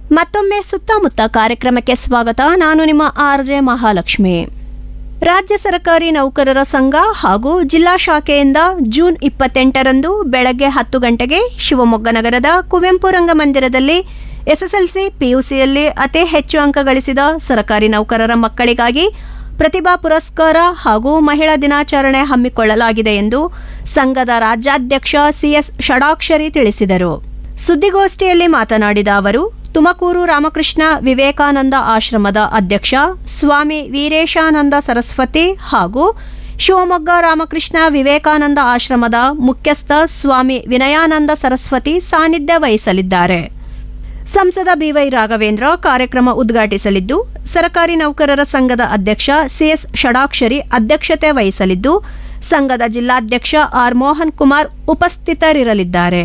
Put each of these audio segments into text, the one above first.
ಮತ್ತೊಮ್ಮೆ ಸುತ್ತಮುತ್ತ ಕಾರ್ಯಕ್ರಮಕ್ಕೆ ಸ್ವಾಗತ ನಾನು ನಿಮ್ಮ ಆರ್ ಜೆ ಮಹಾಲಕ್ಷ್ಮಿ ರಾಜ್ಯ ಸರ್ಕಾರಿ ನೌಕರರ ಸಂಘ ಹಾಗೂ ಜಿಲ್ಲಾ ಶಾಖೆಯಿಂದ ಜೂನ್ ಇಪ್ಪತ್ತೆಂಟರಂದು ಬೆಳಗ್ಗೆ ಹತ್ತು ಗಂಟೆಗೆ ಶಿವಮೊಗ್ಗ ನಗರದ ಕುವೆಂಪು ರಂಗಮಂದಿರದಲ್ಲಿ ಎಸ್ಎಸ್ಎಲ್ಸಿ ಪಿಯುಸಿಯಲ್ಲಿ ಅತಿ ಹೆಚ್ಚು ಅಂಕ ಗಳಿಸಿದ ಸರ್ಕಾರಿ ನೌಕರರ ಮಕ್ಕಳಿಗಾಗಿ ಪ್ರತಿಭಾ ಪುರಸ್ಕಾರ ಹಾಗೂ ಮಹಿಳಾ ದಿನಾಚರಣೆ ಹಮ್ಮಿಕೊಳ್ಳಲಾಗಿದೆ ಎಂದು ಸಂಘದ ರಾಜ್ಯಾಧ್ಯಕ್ಷ ಸಿಎಸ್ ಷಡಾಕ್ಷರಿ ತಿಳಿಸಿದರು ಸುದ್ದಿಗೋಷ್ಠಿಯಲ್ಲಿ ಮಾತನಾಡಿದ ಅವರು ತುಮಕೂರು ರಾಮಕೃಷ್ಣ ವಿವೇಕಾನಂದ ಆಶ್ರಮದ ಅಧ್ಯಕ್ಷ ಸ್ವಾಮಿ ವೀರೇಶಾನಂದ ಸರಸ್ವತಿ ಹಾಗೂ ಶಿವಮೊಗ್ಗ ರಾಮಕೃಷ್ಣ ವಿವೇಕಾನಂದ ಆಶ್ರಮದ ಮುಖ್ಯಸ್ಥ ಸ್ವಾಮಿ ವಿನಯಾನಂದ ಸರಸ್ವತಿ ಸಾನ್ನಿಧ್ಯ ವಹಿಸಲಿದ್ದಾರೆ ಸಂಸದ ಬಿವೈ ರಾಘವೇಂದ್ರ ಕಾರ್ಯಕ್ರಮ ಉದ್ಘಾಟಿಸಲಿದ್ದು ಸರ್ಕಾರಿ ನೌಕರರ ಸಂಘದ ಅಧ್ಯಕ್ಷ ಸಿಎಸ್ ಷಡಾಕ್ಷರಿ ಅಧ್ಯಕ್ಷತೆ ವಹಿಸಲಿದ್ದು ಸಂಘದ ಜಿಲ್ಲಾಧ್ಯಕ್ಷ ಆರ್ ಮೋಹನ್ ಕುಮಾರ್ ಉಪಸ್ಥಿತರಿರಲಿದ್ದಾರೆ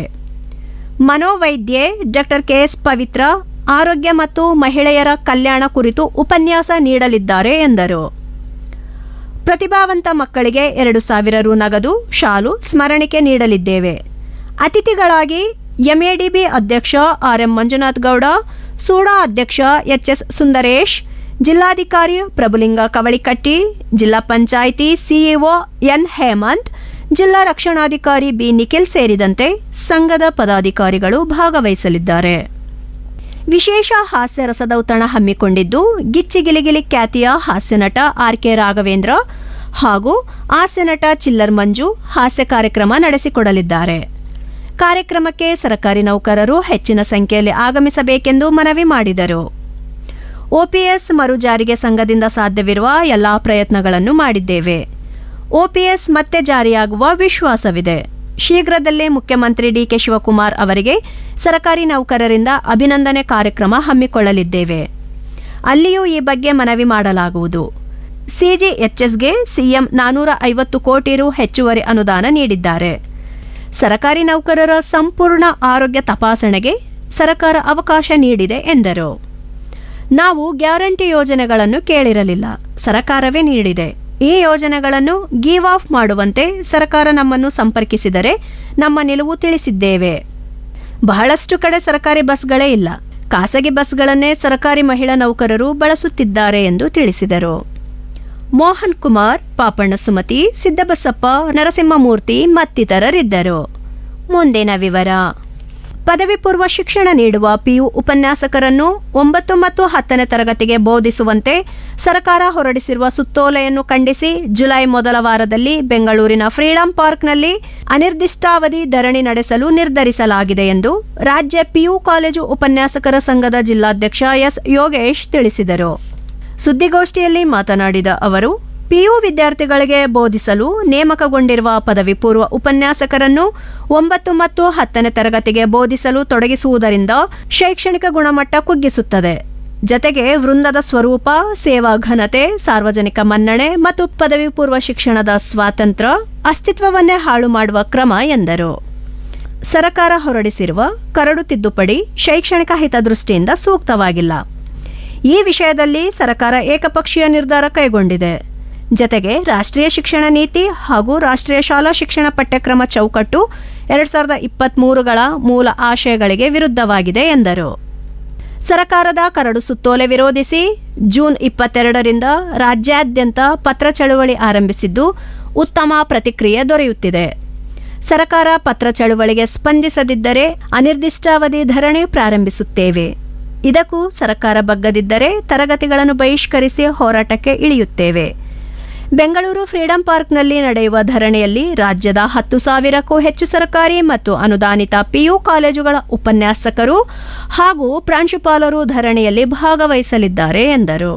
ಮನೋವೈದ್ಯೆ ಡಾಕ್ಟರ್ ಕೆಎಸ್ ಪವಿತ್ರ ಆರೋಗ್ಯ ಮತ್ತು ಮಹಿಳೆಯರ ಕಲ್ಯಾಣ ಕುರಿತು ಉಪನ್ಯಾಸ ನೀಡಲಿದ್ದಾರೆ ಎಂದರು ಪ್ರತಿಭಾವಂತ ಮಕ್ಕಳಿಗೆ ಎರಡು ಸಾವಿರ ರು ನಗದು ಶಾಲು ಸ್ಮರಣಿಕೆ ನೀಡಲಿದ್ದೇವೆ ಅತಿಥಿಗಳಾಗಿ ಎಂಎಡಿಬಿ ಅಧ್ಯಕ್ಷ ಆರ್ಎಂ ಮಂಜುನಾಥ್ ಗೌಡ ಸೂಡಾ ಅಧ್ಯಕ್ಷ ಎಚ್ಎಸ್ ಸುಂದರೇಶ್ ಜಿಲ್ಲಾಧಿಕಾರಿ ಪ್ರಭುಲಿಂಗ ಕವಳಿಕಟ್ಟಿ ಜಿಲ್ಲಾ ಪಂಚಾಯಿತಿ ಸಿಇಒ ಎನ್ ಹೇಮಂತ್ ಜಿಲ್ಲಾ ರಕ್ಷಣಾಧಿಕಾರಿ ಬಿ ನಿಖಿಲ್ ಸೇರಿದಂತೆ ಸಂಘದ ಪದಾಧಿಕಾರಿಗಳು ಭಾಗವಹಿಸಲಿದ್ದಾರೆ ವಿಶೇಷ ಹಾಸ್ಯ ರಸದೌತಣ ಹಮ್ಮಿಕೊಂಡಿದ್ದು ಗಿಚ್ಚಿ ಗಿಲಿಗಿಲಿ ಖ್ಯಾತಿಯ ಹಾಸ್ಯನಟ ಆರ್ ಕೆ ರಾಘವೇಂದ್ರ ಹಾಗೂ ಹಾಸ್ಯನಟ ಚಿಲ್ಲರ್ ಮಂಜು ಹಾಸ್ಯ ಕಾರ್ಯಕ್ರಮ ನಡೆಸಿಕೊಡಲಿದ್ದಾರೆ ಕಾರ್ಯಕ್ರಮಕ್ಕೆ ಸರ್ಕಾರಿ ನೌಕರರು ಹೆಚ್ಚಿನ ಸಂಖ್ಯೆಯಲ್ಲಿ ಆಗಮಿಸಬೇಕೆಂದು ಮನವಿ ಮಾಡಿದರು ಒಪಿಎಸ್ ಮರು ಜಾರಿಗೆ ಸಂಘದಿಂದ ಸಾಧ್ಯವಿರುವ ಎಲ್ಲಾ ಪ್ರಯತ್ನಗಳನ್ನು ಮಾಡಿದ್ದೇವೆ ಒಪಿಎಸ್ ಮತ್ತೆ ಜಾರಿಯಾಗುವ ವಿಶ್ವಾಸವಿದೆ ಶೀಘ್ರದಲ್ಲೇ ಮುಖ್ಯಮಂತ್ರಿ ಡಿಕೆ ಶಿವಕುಮಾರ್ ಅವರಿಗೆ ಸರ್ಕಾರಿ ನೌಕರರಿಂದ ಅಭಿನಂದನೆ ಕಾರ್ಯಕ್ರಮ ಹಮ್ಮಿಕೊಳ್ಳಲಿದ್ದೇವೆ ಅಲ್ಲಿಯೂ ಈ ಬಗ್ಗೆ ಮನವಿ ಮಾಡಲಾಗುವುದು ಸಿಜಿಎಚ್ಎಸ್ಗೆ ಸಿಎಂ ನಾನೂರ ಐವತ್ತು ಕೋಟಿ ರು ಹೆಚ್ಚುವರಿ ಅನುದಾನ ನೀಡಿದ್ದಾರೆ ಸರ್ಕಾರಿ ನೌಕರರ ಸಂಪೂರ್ಣ ಆರೋಗ್ಯ ತಪಾಸಣೆಗೆ ಸರ್ಕಾರ ಅವಕಾಶ ನೀಡಿದೆ ಎಂದರು ನಾವು ಗ್ಯಾರಂಟಿ ಯೋಜನೆಗಳನ್ನು ಕೇಳಿರಲಿಲ್ಲ ಸರ್ಕಾರವೇ ನೀಡಿದೆ ಈ ಯೋಜನೆಗಳನ್ನು ಗೀವ್ ಆಫ್ ಮಾಡುವಂತೆ ಸರ್ಕಾರ ನಮ್ಮನ್ನು ಸಂಪರ್ಕಿಸಿದರೆ ನಮ್ಮ ನಿಲುವು ತಿಳಿಸಿದ್ದೇವೆ ಬಹಳಷ್ಟು ಕಡೆ ಸರ್ಕಾರಿ ಬಸ್ಗಳೇ ಇಲ್ಲ ಖಾಸಗಿ ಬಸ್ಗಳನ್ನೇ ಸರ್ಕಾರಿ ಮಹಿಳಾ ನೌಕರರು ಬಳಸುತ್ತಿದ್ದಾರೆ ಎಂದು ತಿಳಿಸಿದರು ಮೋಹನ್ ಕುಮಾರ್ ಪಾಪಣ್ಣ ಸುಮತಿ ಸಿದ್ದಬಸಪ್ಪ ನರಸಿಂಹಮೂರ್ತಿ ಮತ್ತಿತರರಿದ್ದರು ಮುಂದಿನ ವಿವರ ಪದವಿ ಪೂರ್ವ ಶಿಕ್ಷಣ ನೀಡುವ ಪಿಯು ಉಪನ್ಯಾಸಕರನ್ನು ಒಂಬತ್ತು ಮತ್ತು ಹತ್ತನೇ ತರಗತಿಗೆ ಬೋಧಿಸುವಂತೆ ಸರ್ಕಾರ ಹೊರಡಿಸಿರುವ ಸುತ್ತೋಲೆಯನ್ನು ಖಂಡಿಸಿ ಜುಲೈ ಮೊದಲ ವಾರದಲ್ಲಿ ಬೆಂಗಳೂರಿನ ಫ್ರೀಡಂ ಪಾರ್ಕ್ನಲ್ಲಿ ಅನಿರ್ದಿಷ್ಟಾವಧಿ ಧರಣಿ ನಡೆಸಲು ನಿರ್ಧರಿಸಲಾಗಿದೆ ಎಂದು ರಾಜ್ಯ ಪಿಯು ಕಾಲೇಜು ಉಪನ್ಯಾಸಕರ ಸಂಘದ ಜಿಲ್ಲಾಧ್ಯಕ್ಷ ಎಸ್ ಯೋಗೇಶ್ ತಿಳಿಸಿದರು ಸುದ್ದಿಗೋಷ್ಠಿಯಲ್ಲಿ ಮಾತನಾಡಿದ ಅವರು ಪಿಯು ವಿದ್ಯಾರ್ಥಿಗಳಿಗೆ ಬೋಧಿಸಲು ನೇಮಕಗೊಂಡಿರುವ ಪದವಿ ಪೂರ್ವ ಉಪನ್ಯಾಸಕರನ್ನು ಒಂಬತ್ತು ಮತ್ತು ಹತ್ತನೇ ತರಗತಿಗೆ ಬೋಧಿಸಲು ತೊಡಗಿಸುವುದರಿಂದ ಶೈಕ್ಷಣಿಕ ಗುಣಮಟ್ಟ ಕುಗ್ಗಿಸುತ್ತದೆ ಜತೆಗೆ ವೃಂದದ ಸ್ವರೂಪ ಸೇವಾ ಘನತೆ ಸಾರ್ವಜನಿಕ ಮನ್ನಣೆ ಮತ್ತು ಪದವಿ ಪೂರ್ವ ಶಿಕ್ಷಣದ ಸ್ವಾತಂತ್ರ್ಯ ಅಸ್ತಿತ್ವವನ್ನೇ ಹಾಳು ಮಾಡುವ ಕ್ರಮ ಎಂದರು ಸರ್ಕಾರ ಹೊರಡಿಸಿರುವ ಕರಡು ತಿದ್ದುಪಡಿ ಶೈಕ್ಷಣಿಕ ಹಿತದೃಷ್ಟಿಯಿಂದ ಸೂಕ್ತವಾಗಿಲ್ಲ ಈ ವಿಷಯದಲ್ಲಿ ಸರ್ಕಾರ ಏಕಪಕ್ಷೀಯ ನಿರ್ಧಾರ ಕೈಗೊಂಡಿದೆ ಜತೆಗೆ ರಾಷ್ಟ್ರೀಯ ಶಿಕ್ಷಣ ನೀತಿ ಹಾಗೂ ರಾಷ್ಟ್ರೀಯ ಶಾಲಾ ಶಿಕ್ಷಣ ಪಠ್ಯಕ್ರಮ ಚೌಕಟ್ಟು ಎರಡ್ ಸಾವಿರದ ಇಪ್ಪತ್ಮೂರುಗಳ ಮೂಲ ಆಶಯಗಳಿಗೆ ವಿರುದ್ಧವಾಗಿದೆ ಎಂದರು ಸರ್ಕಾರದ ಕರಡು ಸುತ್ತೋಲೆ ವಿರೋಧಿಸಿ ಜೂನ್ ಇಪ್ಪತ್ತೆರಡರಿಂದ ರಾಜ್ಯಾದ್ಯಂತ ಪತ್ರ ಚಳುವಳಿ ಆರಂಭಿಸಿದ್ದು ಉತ್ತಮ ಪ್ರತಿಕ್ರಿಯೆ ದೊರೆಯುತ್ತಿದೆ ಸರ್ಕಾರ ಪತ್ರ ಚಳುವಳಿಗೆ ಸ್ಪಂದಿಸದಿದ್ದರೆ ಅನಿರ್ದಿಷ್ಟಾವಧಿ ಧರಣಿ ಪ್ರಾರಂಭಿಸುತ್ತೇವೆ ಇದಕ್ಕೂ ಸರ್ಕಾರ ಬಗ್ಗದಿದ್ದರೆ ತರಗತಿಗಳನ್ನು ಬಹಿಷ್ಕರಿಸಿ ಹೋರಾಟಕ್ಕೆ ಇಳಿಯುತ್ತೇವೆ ಬೆಂಗಳೂರು ಫ್ರೀಡಂ ಪಾರ್ಕ್ನಲ್ಲಿ ನಡೆಯುವ ಧರಣಿಯಲ್ಲಿ ರಾಜ್ಯದ ಹತ್ತು ಸಾವಿರಕ್ಕೂ ಹೆಚ್ಚು ಸರ್ಕಾರಿ ಮತ್ತು ಅನುದಾನಿತ ಪಿಯು ಕಾಲೇಜುಗಳ ಉಪನ್ಯಾಸಕರು ಹಾಗೂ ಪ್ರಾಂಶುಪಾಲರು ಧರಣಿಯಲ್ಲಿ ಭಾಗವಹಿಸಲಿದ್ದಾರೆ ಎಂದರು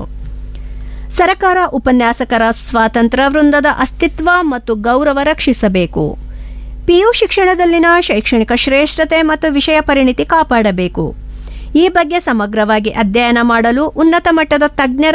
ಸರ್ಕಾರ ಉಪನ್ಯಾಸಕರ ಸ್ವಾತಂತ್ರ್ಯ ವೃಂದದ ಅಸ್ತಿತ್ವ ಮತ್ತು ಗೌರವ ರಕ್ಷಿಸಬೇಕು ಪಿಯು ಶಿಕ್ಷಣದಲ್ಲಿನ ಶೈಕ್ಷಣಿಕ ಶ್ರೇಷ್ಠತೆ ಮತ್ತು ವಿಷಯ ಪರಿಣಿತಿ ಕಾಪಾಡಬೇಕು ಈ ಬಗ್ಗೆ ಸಮಗ್ರವಾಗಿ ಅಧ್ಯಯನ ಮಾಡಲು ಉನ್ನತ ಮಟ್ಟದ ತಜ್ಞರ